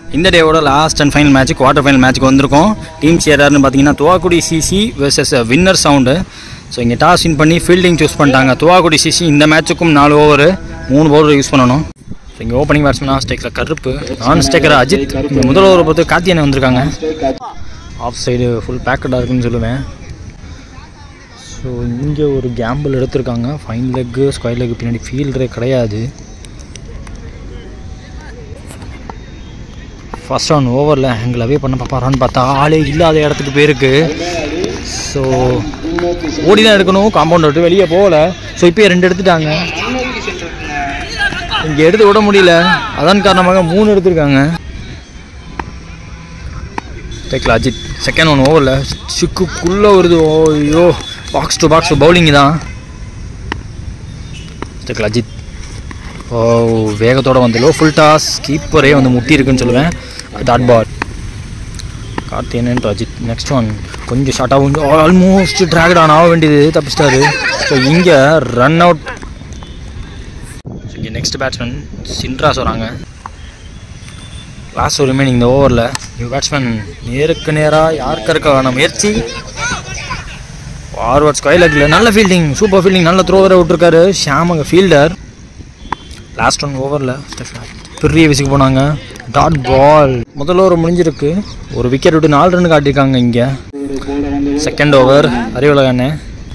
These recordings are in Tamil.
இந்த டேவோட last and final match quarter final மேட்ச்சுக்கு வந்திருக்கோம் டீம்ஸ் யாராருன்னு பார்த்தீங்கன்னா Thuvakudi CC versus winner sound so இங்கே டாஸ் வின் பண்ணி ஃபீல்டிங் சூஸ் பண்ணிட்டாங்க துவாக்குடி சிசி இந்த மேட்ச்சுக்கும் நாலு ஓவர் மூணு பவுலர் யூஸ் பண்ணணும் ஸோ இங்கே ஓப்பனிங் பேட்ஸ்மேன் ஆஃப் ஸ்டேக்கில் கருப்பு நான் ஸ்டேக்கர் அஜித் இங்கே முதல் ஓவர் பார்த்து கார்த்தியனை வந்திருக்காங்க ஆஃப் சைடு ஃபுல் பேக்கடாக இருக்குன்னு சொல்லுவேன் ஸோ இங்கே ஒரு கேம்பிள் எடுத்திருக்காங்க ஃபைன் லெக்கு ஸ்கொயர் லெக் பின்னாடி ஃபீல்டரே கிடையாது ஃபர்ஸ்ட் ஒன் ஓவரில் எங்களை அவே பண்ண பார்ப்பாரான்னு பார்த்தா ஆளே இல்லாத இடத்துக்கு போயிருக்கு ஸோ ஓடி தான் எடுக்கணும் காம்பவுண்ட் விட்டு வெளியே போகல ஸோ இப்போயே ரெண்டு எடுத்துட்டாங்க இங்கே எடுத்து விட முடியல அதன் காரணமாக மூணு எடுத்திருக்காங்க டேக்கில் அஜித் செகண்ட் ஒன் ஓவரில் சிக்குக்குள்ளே வருது ஓ ஐயோ பாக்ஸ் டு பாக்ஸ் பவுலிங் தான் டேக்கில் அஜித் ஓ வேகத்தோட வந்து லோ ஃபுல் டாஸ் கீப்பரே வந்து முட்டி இருக்குன்னு சொல்லுவேன் dot ball Karthiyan to Ajith next one கொஞ்சம் ஷார்ட்டாக ஆல்மோஸ்ட் ட்ராகட் ஆன் ஆக வேண்டியது தப்பிச்சிட்டாரு ஸோ இங்கே ரன் அவுட் இங்கே நெக்ஸ்ட் பேட்ஸ்மேன் சின்ட்ராஸ் வராங்க லாஸ்ட் ஒரு ரிமைனிங் இந்த ஓவரில் நியூ பேட்ஸ்மேன் நேருக்கு நேராக யாருக்கு இருக்கான முயற்சி ஃபார்வர்ட் ஸ்கொயர் லெக்கில் நல்ல ஃபீல்டிங் சூப்பர் ஃபீல்டிங் நல்ல த்ரோவரை விட்டுருக்காரு ஷாம் அங்கே ஃபீல்டர் லாஸ்ட் ஒன் ஓவரில் பெரிய விசிக்கு போனாங்க டாட் பால் முதல் ஓவர் முடிஞ்சிருக்கு ஒரு விக்கெட் விட்டு நாலு ரன் காட்டியிருக்காங்க இங்கே செகண்ட் ஓவர் அறிவுலகானே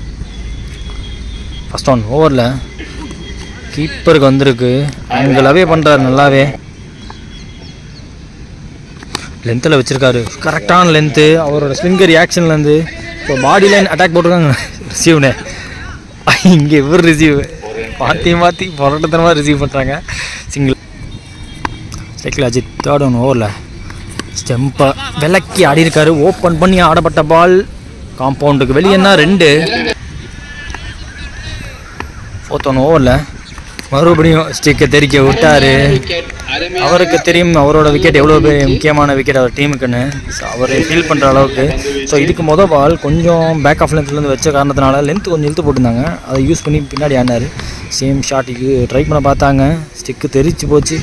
ஃபஸ்ட் ஒன் ஓவரில் கீப்பருக்கு வந்திருக்கு ஆங்கிளாவே பண்ணுறாரு நல்லாவே லென்த்தில் வச்சுருக்காரு கரெக்டான லென்த்து அவரோட ஸ்விங்கர் ரியாக்ஷன்லேருந்து இப்போ பாடி லைன் அட்டாக் போட்டிருக்காங்க ரிசீவ்னு இங்கே இவர் ரிசீவ் மாற்றி மாற்றி புரட்டத்தனமாக ரிசீவ் பண்ணுறாங்க சிங்கிள் ஸ்ட்ரைக்கில் அஜித் தேர்ட் ஒன் ஓவரில் ஸ்டெம்பை விலக்கி ஆடி இருக்காரு ஓப்பன் பண்ணி ஆடப்பட்ட பால் காம்பவுண்டுக்கு வெளியேன்னா ரெண்டு ஃபோர்த் ஒன் ஓவரில் மறுபடியும் ஸ்டிக்கை தெறிக்க விட்டாரு அவருக்கு தெரியும் அவரோட விக்கெட் எவ்வளோ பெரிய முக்கியமான விக்கெட் அவர் டீமுக்குன்னு ஸோ அவர் ஃபீல் பண்ணுற அளவுக்கு ஸோ இதுக்கு மொதல் பால் கொஞ்சம் பேக் ஆஃப் லென்த்லேருந்து வச்ச காரணத்தினால லென்த் கொஞ்சம் இழுத்து போட்டிருந்தாங்க அதை யூஸ் பண்ணி பின்னாடி ஆடினார் சேம் ஷாட்டுக்கு ட்ரை பண்ண பார்த்தாங்க ஸ்டிக்கு தெரிச்சு போச்சு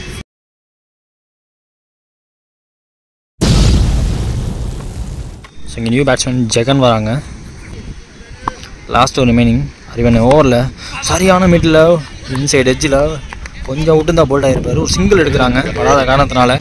ஸோ இங்கே நியூ பேட்ஸ்மேன் ஜெகன் வராங்க லாஸ்ட் ஒரு ரிமைனிங் அறிவன் ஓவரில் சரியான மீட்டில் இன்சைடு எட்ஜில் கொஞ்சம் விட்டுருந்தா போல்ட் ஆகிருப்பார் ஒரு சிங்கிள் எடுக்கிறாங்க வராத காரணத்தினால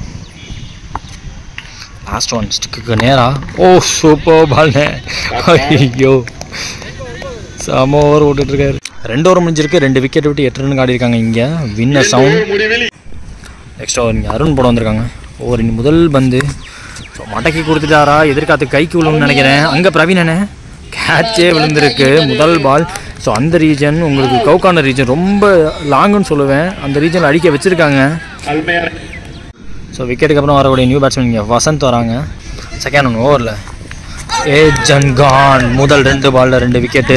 லாஸ்ட் ஒன் ஸ்டிக்கு நேராக ஓ சூப்பர் பால்னே ஐயோ செம ஓவர் விட்டுட்ருக்காரு ரெண்டு ஓவர் முடிஞ்சிருக்கு ரெண்டு விக்கெட் விட்டு எட்டு ரன் ஆடிருக்காங்க இங்கே வின்னர் சவுண்ட் நெக்ஸ்ட் ஓவர் இங்கே அருண் போட வந்திருக்காங்க ஓவர் இனி முதல் பந்து ஸோ மடக்கி கொடுத்துட்டாரா எதிர்காத்து கைக்கு விழுன்னு நினைக்கிறேன் அங்கே பிரவீனனே கேட்சே விழுந்திருக்கு முதல் பால் ஸோ அந்த ரீஜன் உங்களுக்கு கவுக்கான ரீஜன் ரொம்ப லாங்குன்னு சொல்லுவேன் அந்த ரீஜனில் அடிக்க வச்சுருக்காங்க ஸோ விக்கெட்டுக்கு அப்புறம் வரக்கூடிய நியூ பேட்ஸ்மேன் இங்கே வசந்த் வராங்க செகண்ட் ஒன் ஓவரில் ஏ ஜன்கான் முதல் ரெண்டு பாலில் ரெண்டு விக்கெட்டு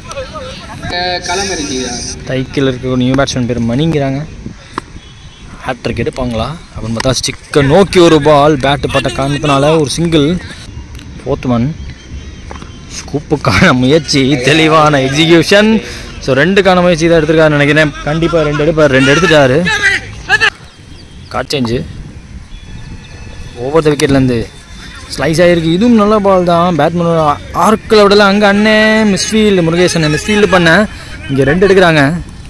தைக்கில் இருக்க நியூ பேட்ஸ்மேன் பேர் மணிங்கிறாங்க ஹேட்ரிக் எடுப்பாங்களா அப்படின்னு பார்த்தா ஸ்டிக்கை நோக்கி ஒரு பால் பேட்டு பட்ட காரணத்தினால ஒரு சிங்கிள் ஃபோர்த் ஒன் ஸ்கூப்புக்கான முயற்சி தெளிவான எக்ஸிகியூஷன் ஸோ ரெண்டுக்கான முயற்சி தான் எடுத்திருக்காரு நினைக்கிறேன் கண்டிப்பாக ரெண்டு எடுப்பார் ரெண்டு எடுத்துட்டாரு காட் சேஞ்சு ஒவ்வொரு விக்கெட்லேருந்து ஸ்லைஸ் ஆகிருக்கு இதுவும் நல்ல பால் தான் பேட்மேன் ஆர்க்கில் விடல அங்கே அண்ணே மிஸ்ஃபீல்டு முருகேசன் மிஸ்ஃபீல்டு பண்ண இங்கே ரெண்டு எடுக்கிறாங்க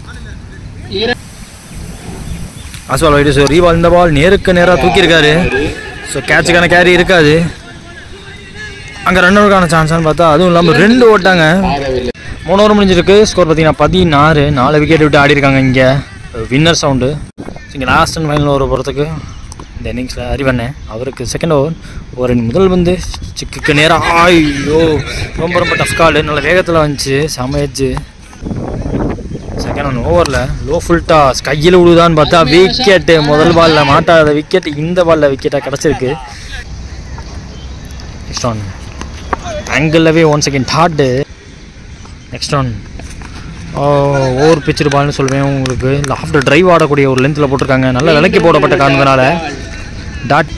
அஸ்வால் வைடு ஸோ ரீபால் இந்த பால் நேருக்கு நேராக தூக்கியிருக்காரு ஸோ கேட்சுக்கான கேரி இருக்காது அங்கே ரன் அவுட்கான சான்ஸ்னு பார்த்தா அதுவும் இல்லாமல் ரெண்டு ஓட்டாங்க மூணு ஓவர் முடிஞ்சிருக்கு ஸ்கோர் பார்த்தீங்கன்னா பதினாறு நாலு விக்கெட் விட்டு ஆடி இருக்காங்க இங்கே வின்னர் சவுண்டு இங்கே லாஸ்ட் அண்ட் ஃபைனல் ஓவர் போகிறதுக்கு இந்த இன்னிங்ஸில் அறிவண்ணே அவருக்கு செகண்ட் ஓவர் ஒரு முதல் வந்து சிக்குக்கு நேராக ஐயோ ரொம்ப ரொம்ப டஃப் கால் நல்ல வேகத்தில் வந்துச்சு சமைச்சு செகண்ட் ஒன் ஓவரில் லோ ஃபுல் டாஸ் கையில் விழுதான்னு பார்த்தா விக்கெட்டு முதல் பாலில் மாட்டாத விக்கெட் இந்த பாலில் விக்கெட்டாக கிடச்சிருக்கு நெக்ஸ்ட் ஒன் ஆங்கிளவே one second dot next one over pitcher பால்னு சொல்லுவேன் உங்களுக்கு லாஃப்ட் டிரைவ் ஆடக்கூடிய ஒரு லென்த்தில் போட்டிருக்காங்க நல்ல விலைக்கு போடப்பட்ட காரணத்தினால டாட்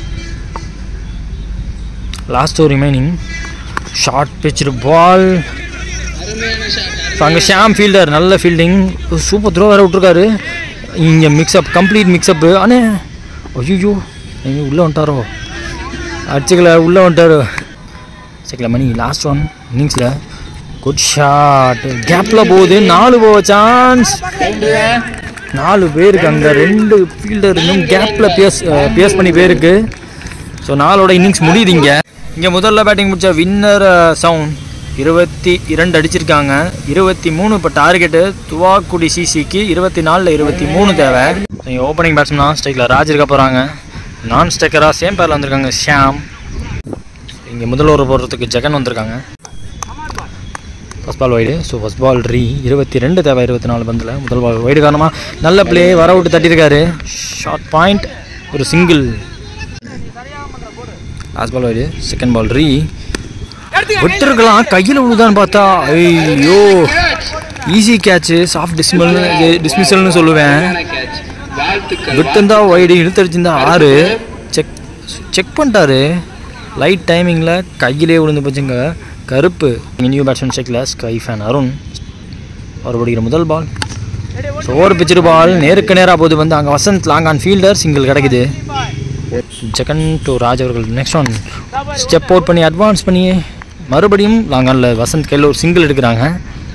லாஸ்ட் ஒரு remaining short picture ball so அங்கே ஷாம் ஃபீல்டர் நல்ல ஃபீல்டிங் சூப்பர் த்ரோ வேறு விட்ருக்காரு இங்கே மிக்ஸ்அப் கம்ப்ளீட் மிக்ஸ்அப்பு அண்ணே ஐயோ எங்கே உள்ளே வந்துட்டாரோ அடிச்சுக்கல உள்ளே வந்துட்டாரோ சரிக்கல மணி லாஸ்ட் ஒன் இன்னிங்ஸில் குட் ஷாட் கேப்பில் போகுது நாலு போக சான்ஸ் நாலு பேருக்கு அங்கே ரெண்டு ஃபீல்டர் இன்னும் கேப்பில் பேஸ் பேஸ் பண்ணி பேருக்கு ஸோ நாளோட இன்னிங்ஸ் முடியுது இங்கே இங்கே முதல்ல பேட்டிங் முடிச்ச வின்னர் சவுண்ட் இருபத்தி இரண்டு அடிச்சிருக்காங்க இருபத்தி மூணு இப்போ டார்கெட்டு துவாக்குடி சிசிக்கு இருபத்தி நாலில் இருபத்தி மூணு தேவை இங்கே ஓப்பனிங் பேட்ஸ்மேன் ஸ்ட்ரைக்கில் ராஜ் இருக்க போகிறாங்க நான் ஸ்ட்ரைக்கராக சேம் பேரில் வந்திருக்காங்க ஷியாம் இங்கே முதல் ஓவர் போடுறதுக்கு ஜெகன் வந்திருக்காங்க first ball wide so first ball ரீ இருபத்தி ரெண்டு தேவை இருபத்தி நாலு பந்தில் முதல் பால் வைடு காரணமாக நல்ல பிளே வர விட்டு தட்டியிருக்காரு ஷார்ட் பாயிண்ட் ஒரு single last ball wide second ball ரீ விட்டுருக்கலாம் கையில் விழுதான்னு பார்த்தா ஐயோ ஈஸி கேட்ச்சு சாஃப்ட் டிஸ்மில் டிஸ்மிசல்னு சொல்லுவேன் விட்டுருந்தா வைடு இழுத்தடிச்சிருந்தா ஆறு செக் செக் பண்ணிட்டாரு லைட் டைமிங்கில் கையிலே விழுந்து போச்சுங்க கருப்பு நியூ பேட்ஸ்மேன் செக்கில் ஸ்கை ஃபேன் அருண் அவர் பிடிக்கிற முதல் பால் ஸோ ஓவர் பிச்சிரு பால் நேருக்கு நேராக போது வந்து அங்கே Vasanth long on fielder single கிடைக்குது செகண்ட் டு ராஜ் அவர்கள் நெக்ஸ்ட் ஒன் ஸ்டெப் அவுட் பண்ணி அட்வான்ஸ் பண்ணி மறுபடியும் லாங் ஆனில் வசந்த் கையில் ஒரு சிங்கிள் எடுக்கிறாங்க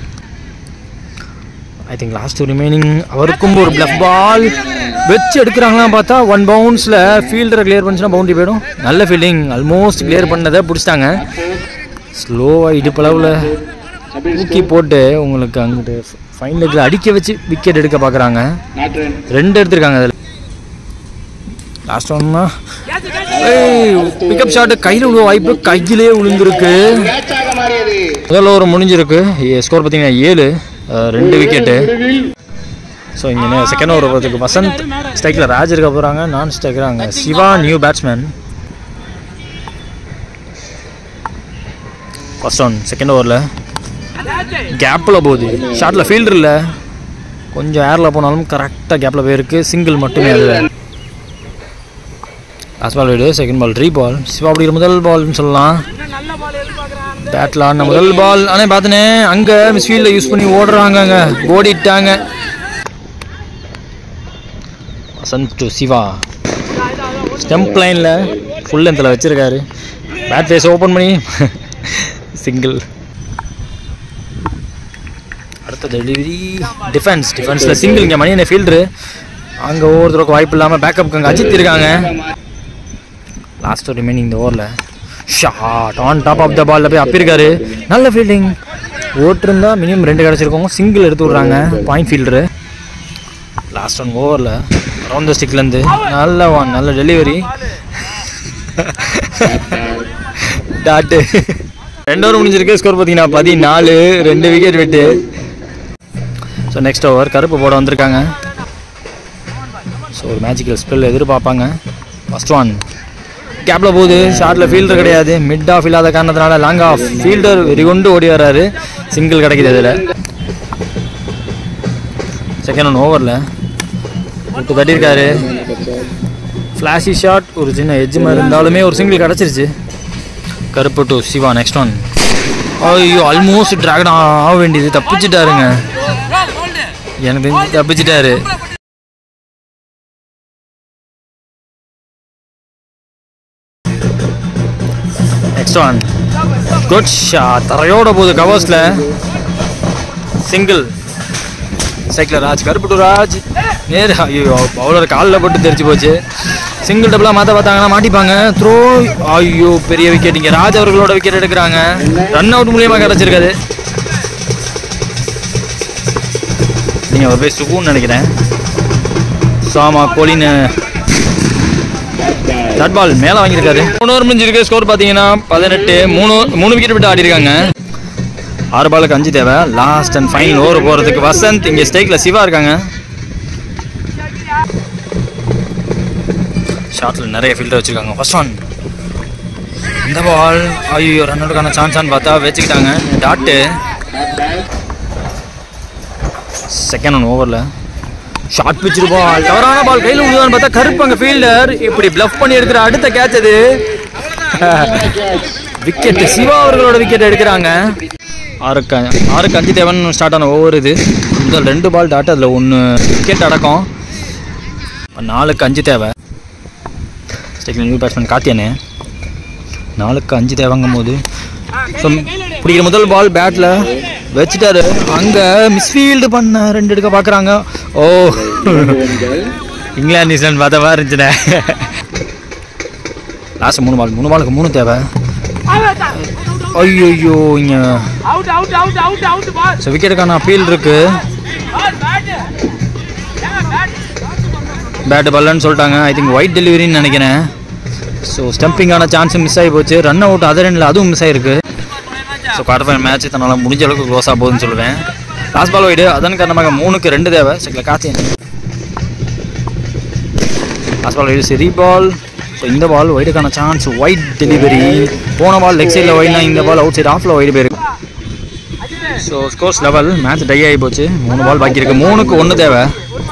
ஐ திங்க் லாஸ்ட் ரிமைனிங் அவருக்கும் ஒரு பிளஃப் பால் வச்சு எடுக்கிறாங்களாம் பார்த்தா ஒன் பவுன்ஸில் ஃபீல்டரை கிளியர் பண்ணிச்சுன்னா பவுண்டரி போயிடும் நல்ல ஃபீல்டிங் ஆல்மோஸ்ட் கிளியர் பண்ணதை பிடிச்சிட்டாங்க ஸ்லோவாக இடுப்பளவில் தூக்கி போட்டு உங்களுக்கு அங்கிட்டு ஃபைன் லெக்கில் அடிக்க வச்சு விக்கெட் எடுக்க பார்க்குறாங்க ரெண்டு எடுத்திருக்காங்க அதில் லாஸ்ட் ஒன்னா பிக்கப் ஷாட்டு கையில் விழுவ வாய்ப்பு கையிலே விழுந்திருக்கு முதல்ல ஒரு முடிஞ்சிருக்கு ஸ்கோர் பார்த்தீங்கன்னா ஏழு அஹ், ரெண்டு விக்கெட்டு ஸோ இங்கே செகண்ட் ஓவர் போகிறதுக்கு வசந்த் ஸ்ட்ரைக்கில் ராஜ் இருக்க போகிறாங்க நான் ஸ்ட்ரைக்கராங்க Siva new batsman first one second ஓவரில் கேப்பில் போகுது ஷாட்டில் ஃபீல்டர் இல்லை கொஞ்சம் ஏரில் போனாலும் கரெக்டாக கேப்பில் போயிருக்கு சிங்கிள் மட்டுமே அது லாஸ்ட் பால் வீடு செகண்ட் பால் ரீ பால் சிவா அப்படிங்கிற முதல் பால்னு சொல்லலாம் பேட்டில் ஆடின முதல் பால் ஆனால் பார்த்தனே அங்கே மிஸ் ஃபீல்டில் யூஸ் பண்ணி ஓடுறாங்க அங்கே ஓடிட்டாங்க வசந்த் டு சிவா ஸ்டெம்ப் லைனில் ஃபுல் லென்த்தில் வச்சுருக்காரு பேட் ஃபேஸ் ஓப்பன் பண்ணி சிங்கிள் அடுத்த டெலிவரி டிஃபென்ஸ் டிஃபென்ஸில் சிங்கிள் இங்கே மணி என்ன ஃபீல்டரு அங்கே ஒவ்வொருத்தருக்கு வாய்ப்பு இல்லாமல் பேக்கப் அங்கே அஜித் இருக்காங்க லாஸ்ட் ரிமைனிங் இந்த ஓவரில் shot on top of the பாலில் போய் அப்பிருக்காரு நல்ல ஃபீல்டிங் ஓட்டிருந்தா மினிமம் ரெண்டு கிடச்சிருக்கோங்க சிங்கிள் எடுத்து விட்றாங்க பாயிண்ட் ஃபீல்டரு லாஸ்ட் ஒன் ஓவரில் ரவுண்ட் த ஸ்டிக்லேருந்து நல்ல ஒன் நல்ல டெலிவரி டாட்டு ரெண்டு ஓவர் முடிஞ்சிருக்கு ஸ்கோர் பார்த்தீங்கன்னா பதினாலு ரெண்டு விக்கெட் விட்டு ஸோ நெக்ஸ்ட் ஓவர் கருப்பு போட வந்திருக்காங்க ஸோ ஒரு மேஜிக்கல் ஸ்பெல் எதிர்பார்ப்பாங்க ஃபஸ்ட் ஒன் கேப்பில் போகுது ஷார்ட்டில் ஃபீல்டர் கிடையாது மிட் ஆஃப் இல்லாத காரணத்தினால லாங் ஆஃப் ஃபீல்டர் வெறிகொண்டு ஓடி வர்றாரு சிங்கிள் கிடைக்குது அதில் செகண்ட் ஒன் ஓவரில் விட்டு தட்டியிருக்காரு ஃப்ளாஷி ஷாட் ஒரு சின்ன எட்ஜ் மாதிரி இருந்தாலுமே ஒரு சிங்கிள் கிடச்சிருச்சு Karuppu to Siva next one ஐயோ ஆல்மோஸ்ட் டிராகன் ஆக வேண்டியது தப்பிச்சிட்டாருங்க எனக்கு தெரிஞ்சு தப்பிச்சிட்டாரு நெக்ஸ்ட் ஒன் குட் ஷாட் தரையோட போகுது கவர்ஸில் சிங்கிள் சைக்கிள் ராஜ் கருப்பு டு ராஜ் நேர் ஐயோ பவுலர் காலில் போட்டு தெரிச்சு போச்சு சிங்கிள் டபுளாக மாற்ற பார்த்தாங்கன்னா மாட்டிப்பாங்க த்ரோ ஐயோ பெரிய விக்கெட் இங்கே ராஜ் அவர்களோட விக்கெட் எடுக்கிறாங்க ரன் அவுட் மூலியமாக கிடச்சிருக்காது நீங்கள் அவர் போய் சுகுன்னு நினைக்கிறேன் சாமா கோலின்னு டாட் பால் மேலே வாங்கியிருக்காரு மூணு ஓவர் முடிஞ்சிருக்கு ஸ்கோர் பார்த்தீங்கன்னா பதினெட்டு மூணு மூணு விக்கெட் விட்டு ஆடி இருக்காங்க ஆறு பாலுக்கு அஞ்சு தேவை லாஸ்ட் அண்ட் ஃபைனல் ஓவர் போகிறதுக்கு வசந்த் இங்கே ஸ்டேக்கில் சிவா இருக்காங்க ஷாட்டில் நிறைய ஃபீல்டர் வச்சுருக்காங்க ஃபர்ஸ்ட் ஒன் இந்த பால் ஐயோ ரன் அவுட்டுக்கான சான்ஸான்னு பார்த்தா வச்சுக்கிட்டாங்க டாட்டு செகண்ட் ஒன் ஓவரில் ஷார்ட் பிச்சு பால் தவறான பால் கையில் விழுதான்னு பார்த்தா கருப்பு அங்கே ஃபீல்டர் இப்படி ப்ளஃப் பண்ணி எடுக்கிற அடுத்த கேட்ச் அது விக்கெட் சிவா அவர்களோட விக்கெட் எடுக்கிறாங்க ஆறுக்கு அ- ஆறுக்கு அஞ்சு தேவன் ஸ்டார்ட் ஆன ஓவர் இது முதல் ரெண்டு பால் டாட் அதில் ஒன்று விக்கெட் அடக்கம் இப்ப நாலுக்கு அஞ்சு தேவை ஸ்ட்ரைக்கில் நியூ பேட்ஸ்மேன் காத்தியானே நாலுக்கு அஞ்சு தேவைங்கும் போது ஸோ பிடிக்கிற முதல் பால் பேட்டில் வச்சுட்டாரு அங்கே மிஸ்ஃபீல்டு பண்ண ரெண்டு எடுக்க பார்க்குறாங்க ஓ இங்கிலாந்து நியூசிலாந்து பார்த்த மாதிரி இருந்துச்சுண்ணே லாஸ்ட் மூணு பால் மூணு பாலுக்கு மூணு தேவை ஐயோ இங்கே Out, out, out, out, out, ball. So விக்கெட்டுக்கான அப்பீல் இருக்கு Ball, bat. Yeah, bat. Bat பல்லன்னு சொல்லிட்டாங்க ஐ திங்க் ஒயிட் டெலிவரின்னு நினைக்கிறேன் ஸோ ஸ்டம்பிங்கான சான்ஸும் மிஸ் ஆகி போச்சு ரன் அவுட் அதர் எண்டில் அதுவும் மிஸ் ஆயிருக்கு ஸோ குவார்டர் ஃபைனல் மேட்ச் தன்னால் முடிஞ்ச அளவுக்கு க்ளோஸாக போகுதுன்னு சொல்லுவேன் லாஸ்ட் பால் ஒயிடு அதன் காரணமாக மூணுக்கு ரெண்டு தேவை சரி காத்தி லாஸ்ட் பால் ஒயிடு சரி பால் ஸோ இந்த பால் ஒயிடுக்கான சான்ஸ் ஒயிட் டெலிவரி போன பால் லெக் சைடில் ஒயிட்னா இந்த பால் அவுட் சைடு ஆஃபில் ஒயிடு போயிருக்கு so scores level match tie ஆகி போச்சு மூணு பால் பாக்கி இருக்கு மூணுக்கு ஒன்று தேவை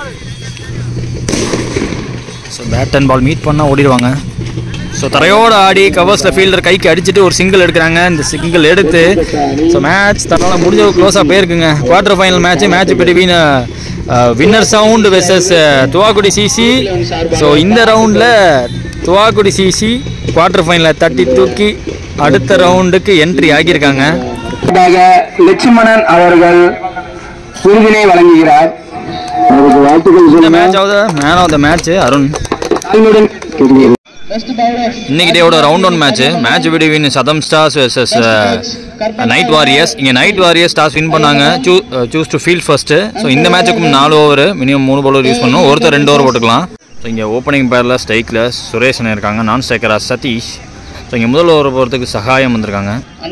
so bat and ball meet பண்ணால் ஓடிடுவாங்க ஸோ தரையோட ஆடி கவர்ஸில் ஃபீல்டர் கைக்கு அடிச்சுட்டு ஒரு சிங்கிள் எடுக்கிறாங்க இந்த சிங்கிள் எடுத்து ஸோ மேட்ச் தன்னால் முடிஞ்ச க்ளோஸாக போயிருக்குங்க quarter final match match between winner sound versus Thuvakudi CC so இந்த ரவுண்டில் துவாக்குடி சிசி குவார்டர் ஃபைனலில் தட்டி தூக்கி அடுத்த ரவுண்டுக்கு என்ட்ரி ஆகியிருக்காங்க அடுத்ததாக லட்சுமணன் அவர்கள் விருதினை வழங்குகிறார் அவருக்கு வாழ்த்துக்கள் இந்த சொல்லுங்க மேட்சாவது man of the match Arun அதனுடன் கேட்கிறேன். இன்னைக்கு டேவோட round one match match between சதம் ஸ்டார்ஸ் வெர்சஸ் நைட் வாரியர்ஸ் இங்கே நைட் வாரியர்ஸ் ஸ்டார்ஸ் வின் பண்ணாங்க சூ choose to field first so இந்த மேட்சுக்கும் நாலு ஓவர் மினிமம் மூணு பவுலர் யூஸ் பண்ணணும் ஒருத்தர் ரெண்டு ஓவர் போட்டுக்கலாம் ஸோ இங்கே ஓப்பனிங் பேரில் ஸ்ட்ரைக்கில் சுரேஷன் இருக்காங்க நான் ஸ்ட்ரைக்கரா சதீஷ் ஸோ இங்கே முதல் ஓவர் போகிறதுக்கு சகாயம் வந்திருக்காங்க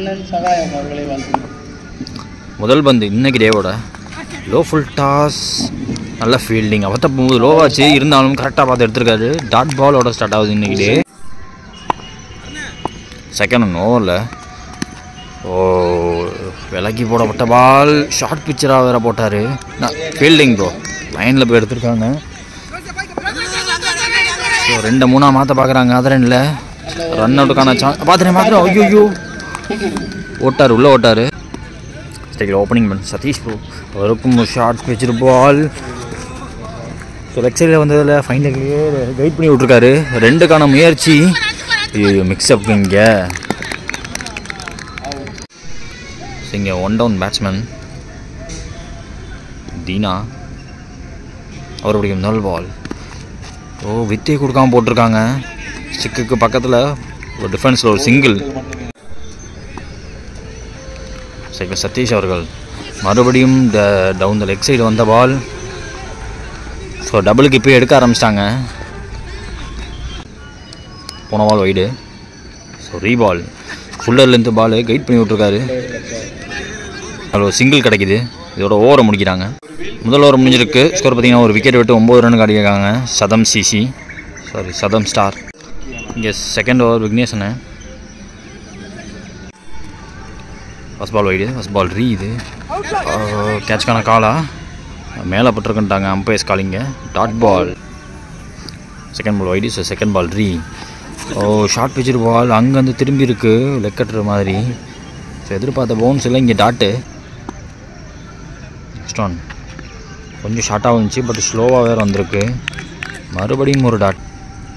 முதல் பந்து இன்னைக்கு டேவோட லோ ஃபுல் டாஸ் நல்ல ஃபீல்டிங் அவத்த போகும்போது லோவாச்சு இருந்தாலும் கரெக்டாக பார்த்து எடுத்திருக்காரு டாட் பாலோட ஸ்டார்ட் ஆகுது இன்னைக்கு டே செகண்ட் ஒன் ஓவரில் ஓ விலக்கி போடப்பட்ட பால் ஷார்ட் பிக்சராக வேற போட்டார் ஃபீல்டிங் ப்ரோ லைனில் போய் எடுத்திருக்காங்க ஸோ ரெண்டு மூணா மாற்ற பார்க்குறாங்க அது ரெண்டில் ரன் அவுட்டுக்கான சான்ஸ் பார்த்துட்டேன் பார்த்துட்டேன் ஐயோ ஓட்டார் உள்ளே ஓட்டார் ஸ்டேக்கில் ஓப்பனிங் பண்ண சதீஷ் ப்ரோ அவருக்கும் short picture ball so leg சைடில் வந்ததில் ஃபைனலுக்கு கைட் பண்ணி விட்ருக்காரு ரெண்டுக்கான முயற்சி ஐயோ மிக்ஸ்அப் இங்கே ஸோ இங்கே ஒன் டவுன் பேட்ஸ்மேன் தீனா அவர் பிடிக்கும் முதல் பால் ஓ வித்தே கொடுக்காம போட்டிருக்காங்க ஸ்டிக்குக்கு பக்கத்தில் ஒரு டிஃபென்ஸில் ஒரு சிங்கிள் சைக்கிள் சதீஷ் அவர்கள் மறுபடியும் ட டவுன் த லெக் சைடு வந்த பால் ஸோ டபுளுக்கு இப்போ எடுக்க ஆரம்பிச்சிட்டாங்க போன பால் வைடு ஸோ ரீபால் ஃபுல்லர்லேருந்து பால் கைட் பண்ணி விட்ருக்காரு அதில் ஒரு சிங்கிள் கிடைக்குது இதோட ஓவரை முடிக்கிறாங்க முதல் ஓவர் முடிஞ்சிருக்கு ஸ்கோர் பார்த்தீங்கன்னா ஒரு விக்கெட் விட்டு ஒம்பது ரன் அடிக்கிறாங்க சதம் சிசி சாரி சதம் ஸ்டார் இங்கே செகண்ட் ஓவர் விக்னேஷனு first ball wide first ball re இது கேட்ச்க்கான காலா மேலே பட்டிருக்குன்ட்டாங்க அம்பையர்ஸ் காலிங்க dot ball second ball wide so second ball re oh short picture ball அங்கேருந்து திரும்பி இருக்கு லெக் கட்டுற மாதிரி ஸோ எதிர்பார்த்த பவுன்ஸ் இல்லை இங்கே டாட்டு ஸ்டோன் கொஞ்சம் ஷார்ட்டாக இருந்துச்சு பட் ஸ்லோவாக வேறு வந்திருக்கு மறுபடியும் ஒரு டாட்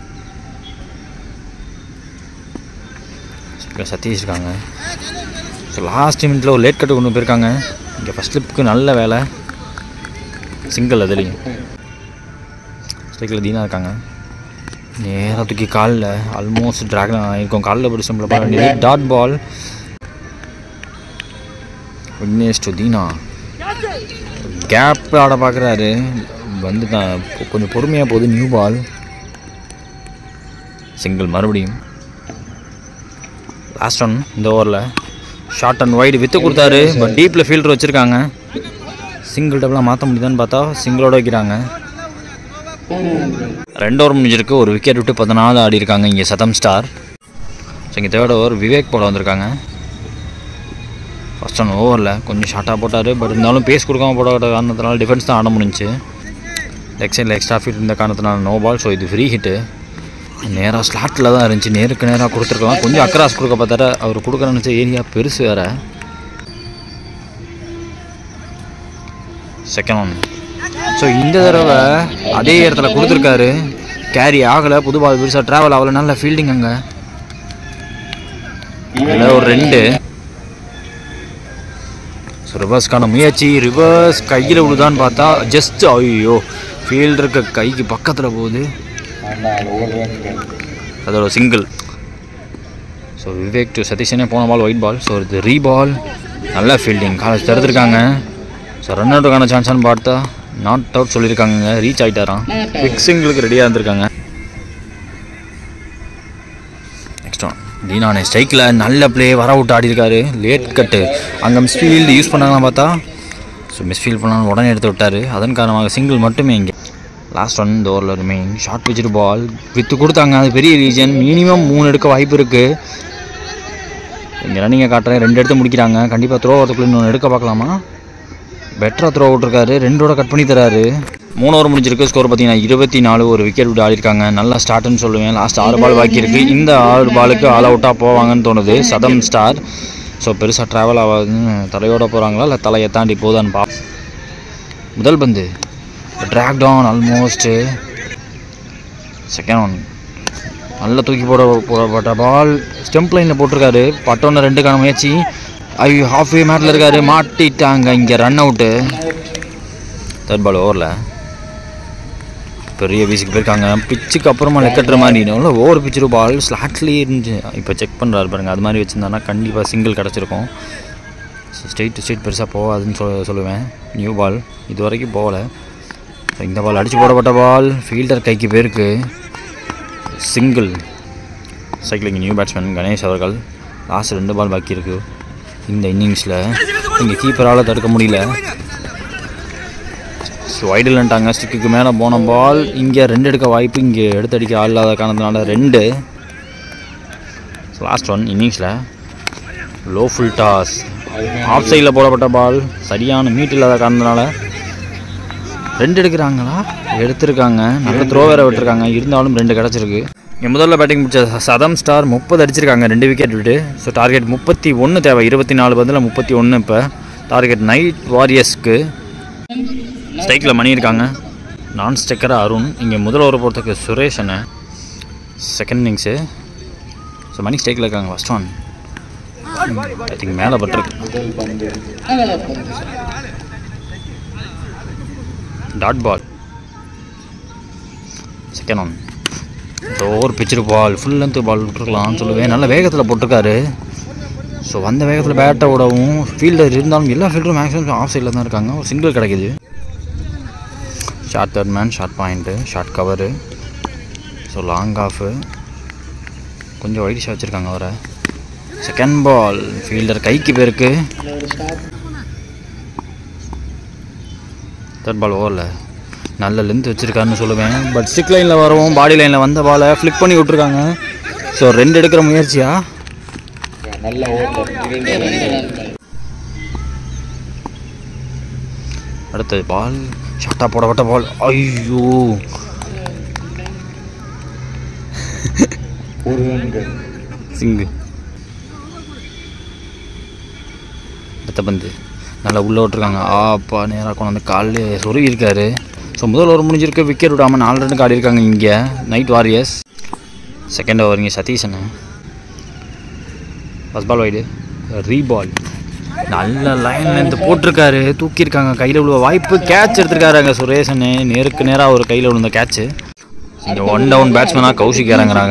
சதீஷ் இருக்காங்க ஸோ லாஸ்ட் மினிட்ல ஒரு லேட் கட்டு கொண்டு போயிருக்காங்க இங்கே ஃபஸ்ட் ஸ்லிப்புக்கு நல்ல வேலை சிங்கிள் அதுலேயும் ஸ்ட்ரைக்கில் தீனா இருக்காங்க நேராக தூக்கி காலில் ஆல்மோஸ்ட் ட்ராகன் ஆகிருக்கும் காலில் பிடிச்சி நம்மளை பார்க்க வேண்டியது dot ball Vignesh to Dheena gap ஆட பார்க்குறாரு வந்து தான் கொஞ்சம் பொறுமையாக போகுது நியூ பால் சிங்கிள் மறுபடியும் லாஸ்ட் ஒன் இந்த ஓவரில் ஷார்ட் அண்ட் வைடு வித்து கொடுத்தாரு பட் டீப்பில் ஃபீல்டர் வச்சுருக்காங்க சிங்கிள் டபுளாக மாற்ற முடியுதான்னு பார்த்தா சிங்கிளோட வைக்கிறாங்க ரெண்டு ஓவர் முடிஞ்சிருக்கு ஒரு விக்கெட் விட்டு பதினாலு ஆடி இருக்காங்க இங்கே சதம் ஸ்டார் ஸோ இங்கே தேர்ட் ஓவர் விவேக் போட வந்திருக்காங்க ஃபஸ்ட் ஒன் ஓவரில் கொஞ்சம் ஷார்ட்டாக போட்டார் பட் இருந்தாலும் பேஸ் கொடுக்காம போட காரணத்தினால டிஃபென்ஸ் தான் ஆட முடிஞ்சுச்சு லெக் சைடில் எக்ஸ்ட்ரா ஃபீட் இருந்த காரணத்தினால நோ பால் ஸோ இது ஃப்ரீ ஹிட்டு நேராக ஸ்லாட்டில் தான் இருந்துச்சு நேருக்கு நேராக கொடுத்துருக்கலாம் கொஞ்சம் அக்ராஸ் கொடுக்க பார்த்தாரு அவர் கொடுக்க நினச்ச ஏரியா பெருசு வேறு செகண்ட் ஒன் ஸோ இந்த தடவை அதே இடத்துல கொடுத்துருக்காரு கேரி ஆகலை புது பால் பெருசாக ட்ராவல் ஆகலை நல்ல ஃபீல்டிங் அங்கே அதில் ஒரு ரெண்டு ஸோ ரிவர்ஸ்க்கான முயற்சி ரிவர்ஸ் கையில் விழுதான்னு பார்த்தா ஜஸ்ட் ஐயோ ஃபீல்டருக்கு கைக்கு பக்கத்தில் போகுது அதோட சிங்கிள் ஸோ விவேக் டு சதீஷனே போன பால் ஒயிட் பால் ஸோ இது ரீ பால் நல்ல ஃபீல்டிங் காலேஜ் திறந்துருக்காங்க ஸோ ரன் அவுட்டுக்கான சான்ஸ்னு பார்த்தா நாட் அவுட் சொல்லியிருக்காங்க ரீச் ஆகிட்டாராம் பிக் சிங்கிளுக்கு ரெடியாக இருந்திருக்காங்க நெக்ஸ்ட் ஒன் தீனானே ஸ்ட்ரைக்கில் நல்ல ப்ளே வர விட்டு ஆடி இருக்காரு லேட் கட்டு அங்கே மிஸ்ஃபீல்டு யூஸ் பண்ணாங்கன்னு பார்த்தா ஸோ மிஸ்ஃபீல்ட் பண்ணாலும் உடனே எடுத்து விட்டாரு அதன் காரணமாக சிங்கிள் மட்டுமே இங்கே லாஸ்ட் ஒன் இந்த ஓவரில் ரிமைன் ஷார்ட் பிச்சுட்டு பால் வித்து கொடுத்தாங்க அது பெரிய ரீஜன் மினிமம் மூணு எடுக்க வாய்ப்பு இருக்குது இங்கே ரன்னிங்கை காட்டுறேன் ரெண்டு எடுத்து முடிக்கிறாங்க கண்டிப்பாக த்ரோ வரதுக்குள்ள இன்னொன்று எடுக்க பார்க்கலாமா பெட்டராக த்ரோ விட்ருக்காரு ரெண்டோட கட் பண்ணி தராரு மூணு ஓவர் முடிஞ்சிருக்கு ஸ்கோர் பார்த்தீங்கன்னா இருபத்தி நாலு ஒரு விக்கெட் விட்டு ஆடிருக்காங்க நல்லா ஸ்டார்ட்னு சொல்லுவேன் லாஸ்ட் ஆறு பால் பாக்கி இருக்குது இந்த ஆறு பாலுக்கு ஆல் அவுட்டாக போவாங்கன்னு தோணுது சதம் ஸ்டார் ஸோ பெருசாக ட்ராவல் ஆகாதுன்னு தலையோட போகிறாங்களா இல்லை தலையை தாண்டி போதான்னு பா முதல் பந்து track down almost second one நல்லா தூக்கி போட போடப்பட்ட பால் ஸ்டெம்ப் லைனில் போட்டிருக்காரு பட்டோன்னு ரெண்டுக்கான முயற்சி ஐயோ ஹாஃப் வே மேட்டில் இருக்காரு மாட்டிட்டாங்க இங்கே ரன் அவுட்டு தேர்ட் பால் ஓவரில் பெரிய வீசுக்கு போயிருக்காங்க பிச்சுக்கு அப்புறமா லெக்கட்டுற மாதிரி நல்லா ஓவர் பிச்சுரு பால் ஸ்லாட்லேயே இருந்துச்சு இப்போ செக் பண்ணுறாரு பாருங்க அது மாதிரி வச்சுருந்தானா கண்டிப்பாக சிங்கிள் கிடச்சிருக்கும் ஸ்ட்ரெயிட் டு ஸ்ட்ரெயிட் பெருசாக போகாதுன்னு சொல் சொல்லுவேன் நியூ பால் இது வரைக்கும் போகலை ஸோ இந்த பால் அடிச்சு போடப்பட்ட பால் ஃபீல்டர் கைக்கு போயிருக்கு சிங்கிள் சைக்கிளிங் நியூ பேட்ஸ்மேன் கணேஷ் அவர்கள் லாஸ்ட் ரெண்டு பால் பாக்கி இருக்குது இந்த இன்னிங்ஸில் இங்கே கீப்பரால் தடுக்க முடியல ஸோ வைடில்ன்ட்டாங்க ஸ்டிக்குக்கு மேலே போன பால் இங்கே ரெண்டு எடுக்க வாய்ப்பு இங்கே எடுத்து அடிக்க ஆள் இல்லாத காரணத்தினால ரெண்டு லாஸ்ட் ஒன் இன்னிங்ஸில் லோ ஃபுல் டாஸ் ஆஃப் சைடில் போடப்பட்ட பால் சரியான மீட் இல்லாத காரணத்தினால ரெண்டு எடுக்கிறாங்களா எடுத்திருக்காங்க நல்ல த்ரோ வேற விட்டுருக்காங்க இருந்தாலும் ரெண்டு கிடச்சிருக்கு இங்கே முதல்ல பேட்டிங் முடிச்ச சதம் ஸ்டார் முப்பது அடிச்சிருக்காங்க ரெண்டு விக்கெட் விட்டு ஸோ டார்கெட் முப்பத்தி ஒன்று தேவை இருபத்தி நாலு பதில் முப்பத்தி ஒன்று இப்போ டார்கெட் நைட் வாரியர்ஸ்க்கு ஸ்ட்ரைக்கில் மணி இருக்காங்க நான் ஸ்டெக்கராக அருண் இங்கே முதல் ஓவர் பொறுத்தக்கு சுரேஷ் அண்ணன் செகண்ட் இன்னிங்ஸு ஸோ மணி ஸ்ட்ரைக்கில் இருக்காங்க ஃபஸ்ட் ஒன் ஐ திங்க் மேலே பட்டிருக்கு dot ball second one over pitched ball full length ball விட்டுருக்கலாம்னு சொல்லுவேன் நல்ல வேகத்தில் போட்டிருக்காரு ஸோ வந்த வேகத்தில் பேட்டை விடவும் ஃபீல்டர் இருந்தாலும் எல்லா ஃபீல்டரும் மேக்ஸிமம் ஆஃப் சைடில் தான் இருக்காங்க ஒரு சிங்கிள் கிடைக்குது short third man short point short cover so long off கொஞ்சம் வைடிஷாக வச்சுருக்காங்க அவரை செகண்ட் பால் ஃபீல்டர் கைக்கு போயிருக்கு தேர்ட் பால் ஓவரில் நல்ல லென்த் வச்சுருக்காருன்னு சொல்லுவேன் பட் ஸ்டிக் லைனில் வரவும் பாடி லைனில் வந்த பாலை ஃப்ளிக் பண்ணி விட்ருக்காங்க ஸோ ரெண்டு எடுக்கிற முயற்சியா அடுத்தது பால் ஷார்ட்டாக போடப்பட்ட பால் ஐயோ சிங்கு அடுத்த பந்து நல்லா உள்ளே விட்ருக்காங்க ஆப்பா நேராக கொண்டு வந்து காலில் சொருவி இருக்காரு ஸோ முதல் ஓவர் முடிஞ்சிருக்கு விக்கெட் விடாமல் நாலு ரன் ஆடி இருக்காங்க இங்கே நைட் வாரியர்ஸ் செகண்ட் ஓவர் இங்கே Satheesan first ball wide re ball நல்ல லைன் லென்த் போட்டிருக்காரு தூக்கியிருக்காங்க கையில் விழுவ வாய்ப்பு கேட்ச் எடுத்திருக்காரு அங்கே சுரேஷன் நேருக்கு நேராக ஒரு கையில் விழுந்த கேட்ச்சு இங்கே ஒன் டவுன் பேட்ஸ்மேனாக கௌஷிக் இறங்குறாங்க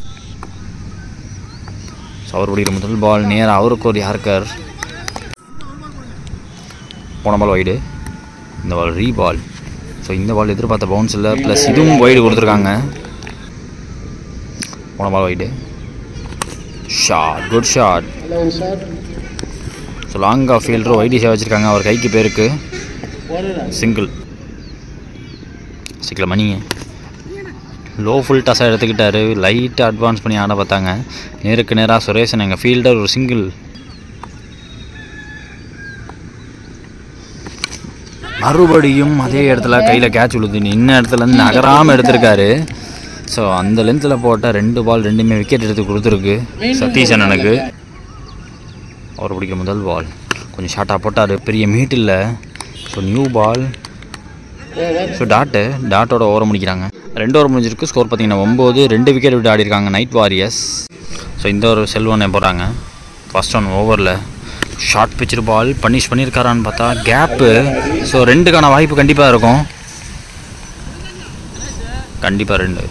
ஸோ அவர் பிடிக்கிற முதல் பால் நேராக அவருக்கு ஒரு யாருக்கார் போன பால் வைடு இந்த பால் ரீ பால் ஸோ இந்த பால் எதிர்பார்த்த பவுன்ஸ் இல்லை ப்ளஸ் இதுவும் வைடு கொடுத்துருக்காங்க போன ball wide shot good shot so long off fielder வைடிஷாக வச்சுருக்காங்க அவர் கைக்கு பேருக்கு சிங்கிள் சிக்கில் மணிங்க லோ ஃபுல் டஸ்ஸாக எடுத்துக்கிட்டாரு லைட்டாக அட்வான்ஸ் பண்ணி ஆட பார்த்தாங்க நேருக்கு நேராக சுரேஷன் எங்கள் ஃபீல்டர் ஒரு சிங்கிள் மறுபடியும் அதே இடத்துல கையில் கேட்ச் விழுது நின்ன இடத்துல இருந்து நகராமல் எடுத்திருக்காரு ஸோ அந்த லென்த்தில் போட்டால் ரெண்டு பால் ரெண்டுமே விக்கெட் எடுத்து கொடுத்துருக்கு சதீஷ் அண்ணனுக்கு அவர் பிடிக்கிற முதல் பால் கொஞ்சம் ஷார்ட்டாக போட்டார் பெரிய மீட் இல்லை so new ball so dot டாட்டோட ஓரம் முடிக்கிறாங்க ரெண்டு ஓவர் முடிஞ்சிருக்கு ஸ்கோர் பார்த்தீங்கன்னா ஒம்பது ரெண்டு விக்கெட் விட்டு ஆடி இருக்காங்க நைட் வாரியர்ஸ் ஸோ இந்த ஒரு செல்வனை போடுறாங்க ஃபர்ஸ்ட் ஒன் ஓவரில் ஷார்ட் பிச்சர் பால் பனிஷ் பண்ணியிருக்காரான்னு பார்த்தா கேப்பு ஸோ ரெண்டுக்கான வாய்ப்பு கண்டிப்பாக இருக்கும் கண்டிப்பாக ரெண்டு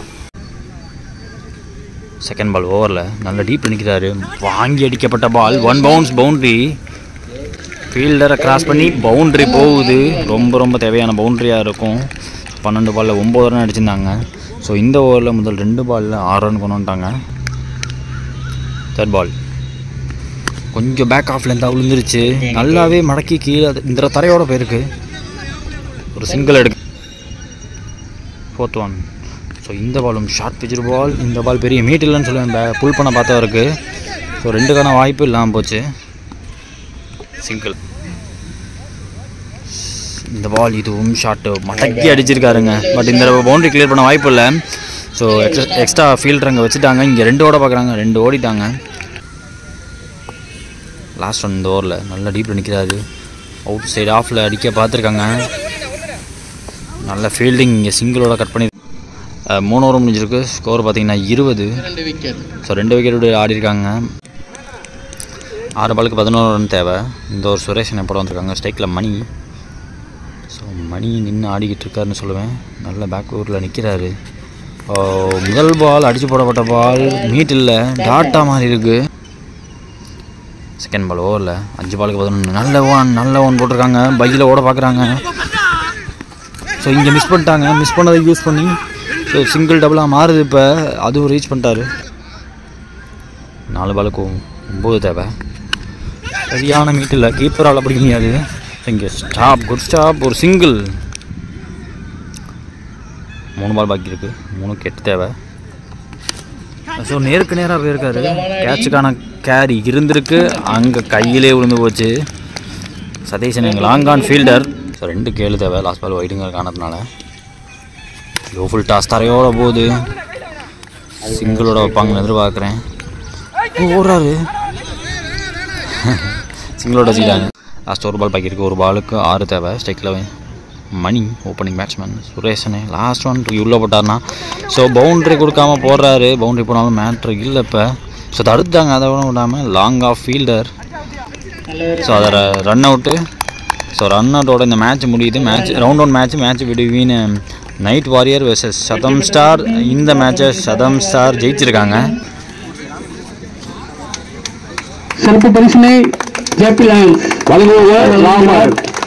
செகண்ட் பால் ஓவரில் நல்ல டீப் நிற்கிறாரு வாங்கி அடிக்கப்பட்ட பால் ஒன் பவுன்ஸ் பவுண்ட்ரி ஃபீல்டரை கிராஸ் பண்ணி பவுண்ட்ரி போகுது ரொம்ப ரொம்ப தேவையான பவுண்ட்ரியாக இருக்கும் பன்னெண்டு பாலில் ஒம்பது ரன் அடிச்சிருந்தாங்க ஸோ இந்த ஓவரில் முதல் ரெண்டு பாலில் ஆறு ரன் கொண்டு வந்துட்டாங்க தேர்ட் பால் கொஞ்சம் பேக் ஆஃப் லென்த்தாக விழுந்துருச்சு நல்லாவே மடக்கி கீழே அது- இந்த தரையோட போயிருக்கு ஒரு சிங்கிள் எடுக்கு ஃபோர்த் ஒன் ஸோ இந்த பாலும் ஷார்ட் பிச்சர் பால் இந்த பால் பெரிய மீட் இல்லைன்னு சொல்லுவேன் புல் பண்ண பார்த்தவருக்கு ஸோ ரெண்டுக்கான வாய்ப்பு இல்லாமல் போச்சு சிங்கிள் இந்த பால் இதுவும் ஷார்ட்டு மடக்கி அடிச்சிருக்காருங்க பட் இந்த பவுண்டரி கிளியர் பண்ண வாய்ப்பு இல்லை ஸோ எக்ஸ்ட்ரா எக்ஸ்ட்ரா ஃபீல்டர் அங்கே வச்சுட்டாங்க இங்கே ரெண்டு ஓட பார்க்குறாங்க ரெண்டு ஓடிட்டாங்க லாஸ்ட் ஒன் இந்த ஓவரில் நல்ல டீப்பில் நிற்கிறாரு அவுட் சைடு ஆஃபில் அடிக்க பார்த்துருக்காங்க நல்ல ஃபீல்டிங் இங்கே சிங்கிளோட கட் பண்ணி அஹ், மூணு ஓவர் முடிஞ்சிருக்கு ஸ்கோர் பார்த்தீங்கன்னா இருபது ஸோ ரெண்டு விக்கெட் ஆடி இருக்காங்க ஆறு பாலுக்கு பதினோரு ரன் தேவை இந்த ஒரு சுரேஷன் எப்போ வந்திருக்காங்க ஸ்ட்ரைக்கில் மணி ஸோ மணி நின்று ஆடிக்கிட்டு இருக்காருன்னு சொல்லுவேன் நல்ல பேக் ஊரில் நிற்கிறாரு முதல் பால் அடிச்சு போடப்பட்ட பால் மீட் இல்லை டாட்டா மாதிரி இருக்குது செகண்ட் பால் ஓவரில் அஞ்சு பாலுக்கு பதினொன்று நல்ல ஒன் நல்ல ஒன் போட்டிருக்காங்க பையில் ஓட பார்க்குறாங்க ஸோ இங்கே மிஸ் பண்ணிட்டாங்க மிஸ் பண்ணதை யூஸ் பண்ணி ஸோ சிங்கிள் டபுளாக மாறுது இப்போ அதுவும் ரீச் பண்ணிட்டாரு நாலு பாலுக்கு ஒம்பது தேவை சரியான மீட் இல்லை கீப்பரால் பிடிக்க முடியாது இங்கே ஸ்டாப் குட் ஸ்டாப் ஒரு சிங்கிள் மூணு பால் பாக்கி இருக்குது மூணுக்கு எட்டு தேவை ஸோ நேருக்கு நேராக போயிருக்காரு கேட்சுக்கான கேரி இருந்திருக்கு அங்கே கையிலே விழுந்து போச்சு சதீஷன் எங்கள் லாங் ஆன் ஃபீல்டர் ஸோ ரெண்டு கேளு தேவை லாஸ்ட் பால் ஒயிட்டுங்க காணதுனால லோ ஃபுல் டாஸ் தரையோட போகுது சிங்கிளோட வைப்பாங்கன்னு எதிர்பார்க்குறேன் ஓ, ஓடுறாரு சிங்கிளோட வச்சுக்கிட்டாங்க லாஸ்ட் ஒரு பால் பாக்கி இருக்கு ஒரு பாலுக்கு ஆறு தேவை ஸ்ட்ரைக்கில் மணி ஓப்பனிங் பேட்ஸ்மேன் சுரேஷனே லாஸ்ட் ஒன் தூக்கி உள்ளே போட்டார்னா ஸோ பவுண்ட்ரி கொடுக்காம போடுறாரு பவுண்ட்ரி போனாலும் மேட்ரு இல்லை இப்போ ஸோ தடுத்தாங்க அதை விட விடாமல் லாங் ஆஃப் ஃபீல்டர் ஸோ அதை ரன் அவுட்டு ஸோ ரன் அவுட்டோட இந்த மேட்ச் முடியுது match round one match match விடுவீன் night warrior versus Satham Star இந்த மேட்சை சதம் ஸ்டார் ஜெயிச்சிருக்காங்க சிறப்பு பரிசினை ஜேபி லைன்ஸ் வழங்குபவர் ராமர்